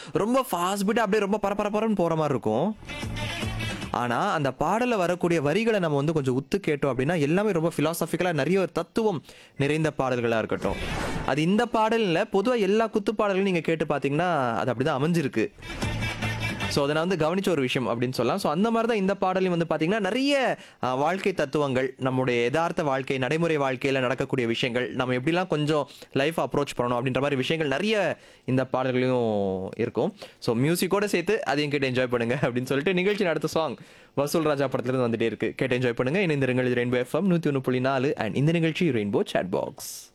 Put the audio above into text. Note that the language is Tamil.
ரொம்ப ஃபாஸ்ட் பீட் அப்படியே ரொம்ப பரபரப்பரன்னு போற மாதிரி இருக்கும் ஆனா அந்த பாடல்ல வரக்கூடிய வரிகளை நம்ம வந்து கொஞ்சம் உத்து கேட்டோம் அப்படின்னா எல்லாமே ரொம்ப பிலாசபிக்கலா நிறைய ஒரு தத்துவம் நிறைந்த பாடல்களா இருக்கட்டும் அது இந்த பாடல்ல பொதுவா எல்லா குத்து பாடல்களும் நீங்க கேட்டு பாத்தீங்கன்னா அது அப்படிதான் அமைஞ்சிருக்கு ஸோ அதை நான் வந்து கவனிச்ச ஒரு விஷயம் அப்படின்னு சொல்லலாம் ஸோ அந்த மாதிரி தான் இந்த பாடலையும் வந்து பார்த்தீங்கன்னா நிறைய அஹ், வாழ்க்கை தத்துவங்கள் நம்முடைய யதார்த்த வாழ்க்கை நடைமுறை வாழ்க்கையில் நடக்கக்கூடிய விஷயங்கள் நம்ம எப்படிலாம் கொஞ்சம் லைஃப் அப்ரோச் பண்ணணும் அப்படின்ற மாதிரி விஷயங்கள் நிறைய இந்த பாடல்களையும் இருக்கும் ஸோ மியூசிக்கோட சேர்த்து அதையும் கேட்டு என்ஜாய் பண்ணுங்க அப்படின்னு சொல்லிட்டு நிகழ்ச்சி அடுத்த சாங் வசூல் ராஜா படத்துலேருந்து வந்துட்டே இருக்கு கேட்டு என்ஜாய் பண்ணுங்க இணைந்திருங்கள் ரெயின்போ எஃப்எம் நூற்றி ஒன்று புள்ளி நாலு அண்ட் இந்த நிகழ்ச்சி ரெயின்போ சேட் பாக்ஸ்